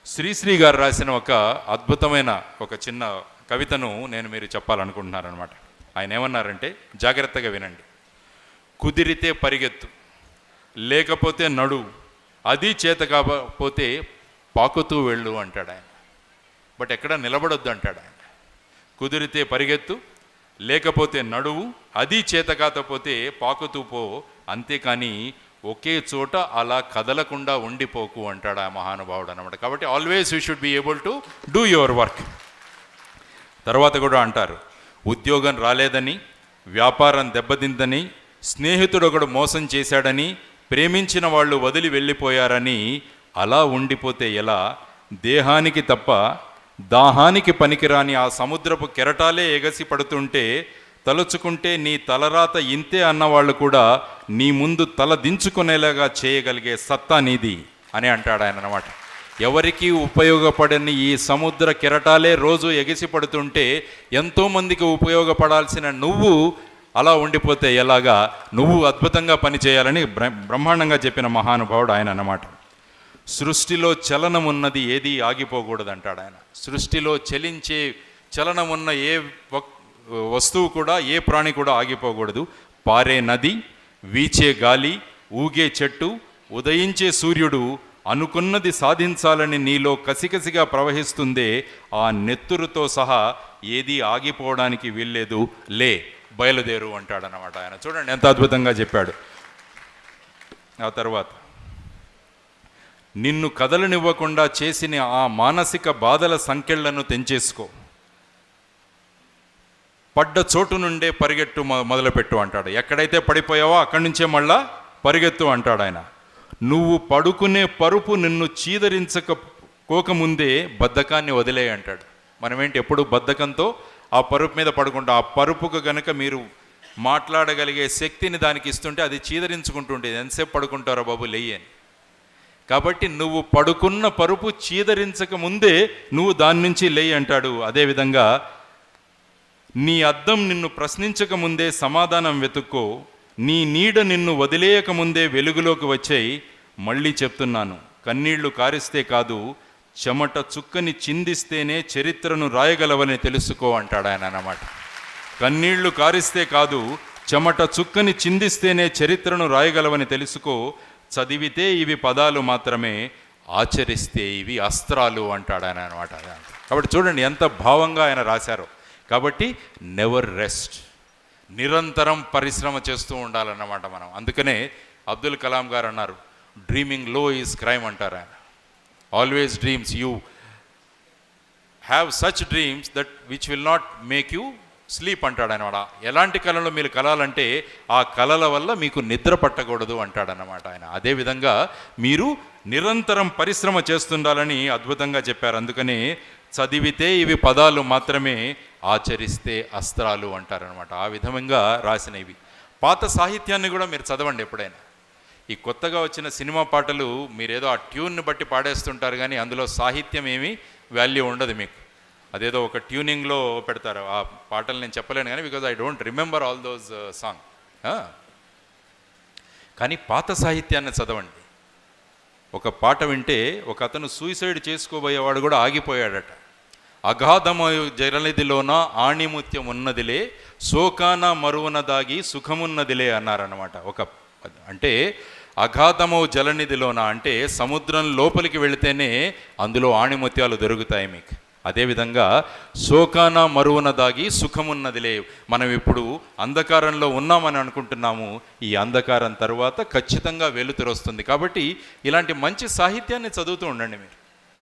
శ్రీశ్రీ గారు రాసిన ఒక అద్భుతమైన ఒక చిన్న కవితను నేను మీరు చెప్పాలనుకుంటున్నాను అనమాట ఆయన ఏమన్నారంటే జాగ్రత్తగా వినండి కుదిరితే పరిగెత్తు లేకపోతే నడు అది చేత కాకపోతే పాకుతూ వెళ్ళు అంటాడు ఆయన బట్ ఎక్కడ నిలబడొద్దు అంటాడు ఆయన కుదిరితే పరిగెత్తు లేకపోతే నడువు అది చేత కాకపోతే పాకుతూ పో అంతేకాని ఒకే చోట అలా కదలకుండా ఉండిపోకు అంటాడు ఆ మహానుభావుడు అనమాట కాబట్టి always you should be able to do your work తర్వాత కూడా అంటారు ఉద్యోగం రాలేదని వ్యాపారం దెబ్బతిందని స్నేహితుడు ఒకడు మోసం చేశాడని ప్రేమించిన వాళ్ళు వదిలి వెళ్ళిపోయారని అలా ఉండిపోతే ఎలా దేహానికి తప్ప దాహానికి పనికిరాని ఆ సముద్రపు కెరటాలే ఎగసి పడుతుంటే తలుచుకుంటే నీ తలరాత ఇంతే అన్నవాళ్ళు కూడా నీ ముందు తల దించుకునేలాగా చేయగలిగే సత్తా నీది అని అంటాడు ఆయన అనమాట ఎవరికి ఉపయోగపడని ఈ సముద్ర కెరటాలే రోజు ఎగిసి పడుతుంటే ఎంతోమందికి ఉపయోగపడాల్సిన నువ్వు అలా ఉండిపోతే ఎలాగా నువ్వు అద్భుతంగా పనిచేయాలని బ్ర- బ్రహ్మాండంగా చెప్పిన మహానుభావుడు ఆయన అన్నమాట సృష్టిలో చలనం ఉన్నది ఏది ఆగిపోకూడదు అంటాడు ఆయన సృష్టిలో చలించే చలనం ఉన్న ఏ వక్- వస్తువు కూడా ఏ ప్రాణి కూడా ఆగిపోకూడదు పారే నది వీచే గాలి ఊగే చెట్టు ఉదయించే సూర్యుడు అనుకున్నది సాధించాలని నీలో కసికసిగా ప్రవహిస్తుందే ఆ నెత్తురుతో సహా ఏది ఆగిపోవడానికి వీల్లేదు లే బయలుదేరు అంటాడనమాట ఆయన చూడండి ఎంత అద్భుతంగా చెప్పాడు ఆ తర్వాత నిన్ను కదలనివ్వకుండా చేసిన ఆ మానసిక బాధల సంకెళ్లను తెంచేసుకో పడ్డ చోటు నుండే పరిగెట్టు మొ- మొదలుపెట్టు అంటాడు ఎక్కడైతే పడిపోయావో అక్కడి నుంచే మళ్ళా పరిగెత్తు అంటాడు ఆయన నువ్వు పడుకునే పరుపు నిన్ను చీదరించకపోకముందే బద్ధకాన్ని వదిలే అంటాడు మనమేంటి ఎప్పుడు బద్ధకంతో ఆ పరుపు మీద పడుకుంటాం ఆ పరుపుకు గనుక మీరు మాట్లాడగలిగే శక్తిని దానికి ఇస్తుంటే అది చీదరించుకుంటుండేది ఎంతసేపు పడుకుంటారో బాబు లేయని కాబట్టి నువ్వు పడుకున్న పరుపు చీదరించక ముందే నువ్వు దాని నుంచి లేయి అంటాడు అదేవిధంగా నీ అద్దం నిన్ను ప్రశ్నించక ముందే సమాధానం వెతుక్కో నీ నీడ నిన్ను వదిలేయక ముందే వెలుగులోకి వచ్చాయి మళ్ళీ చెప్తున్నాను కన్నీళ్లు కారిస్తే కాదు చెమట చుక్కని చిందిస్తేనే చరిత్రను రాయగలవని తెలుసుకో అంటాడు ఆయన అన్నమాట కన్నీళ్లు కారిస్తే కాదు చెమట చుక్కని చిందిస్తేనే చరిత్రను రాయగలవని తెలుసుకో చదివితే ఇవి పదాలు మాత్రమే ఆచరిస్తే ఇవి అస్త్రాలు అంటాడు ఆయన అనమాట కాబట్టి చూడండి ఎంత భావంగా ఆయన రాశారో కాబట్టి నెవర్ రెస్ట్ నిరంతరం పరిశ్రమ చేస్తూ ఉండాలన్నమాట మనం అందుకనే అబ్దుల్ కలాం గారు అన్నారు డ్రీమింగ్ లో ఈజ్ క్రైమ్ అంటారు ఆయన always dreams you have such dreams that which will not make you sleep అంటాడు అనమాట ఎలాంటి కళలు మీరు కలాలంటే ఆ కళల వల్ల మీకు నిద్ర పట్టకూడదు అంటాడనమాట ఆయన అదేవిధంగా మీరు నిరంతరం పరిశ్రమ చేస్తుండాలని అద్భుతంగా చెప్పారు అందుకని చదివితే ఇవి పదాలు మాత్రమే ఆచరిస్తే అస్త్రాలు అంటారనమాట ఆ విధంగా రాసిన ఇవి పాత సాహిత్యాన్ని కూడా మీరు చదవండి ఎప్పుడైనా ఈ కొత్తగా వచ్చిన సినిమా పాటలు మీరేదో ఆ ట్యూన్ని బట్టి పాడేస్తుంటారు కానీ అందులో సాహిత్యం ఏమీ వాల్యూ ఉండదు మీకు అదేదో ఒక ట్యూనింగ్లో పెడతారు ఆ పాటలు నేను చెప్పలేను కానీ because I don't remember all those song కానీ పాత సాహిత్యాన్ని చదవండి ఒక పాట వింటే ఒక అతను సూసైడ్ చేసుకోబోయేవాడు కూడా ఆగిపోయాడట అగాధము జలనిధిలోన ఆణిముత్యం ఉన్నదిలే శోకాన మరువున దాగి సుఖమున్నదిలే అన్నారనమాట ఒక అంటే అగాధము జలనిధిలోన అంటే సముద్రం లోపలికి వెళితేనే అందులో ఆణిముత్యాలు దొరుకుతాయి మీకు అదేవిధంగా శోకాన మరువున దాగి సుఖమున్నదిలే మనం ఇప్పుడు అంధకారంలో ఉన్నామని అనుకుంటున్నాము ఈ అంధకారం తర్వాత ఖచ్చితంగా వెలుతురు వస్తుంది కాబట్టి ఇలాంటి మంచి సాహిత్యాన్ని చదువుతూ ఉండండి మీరు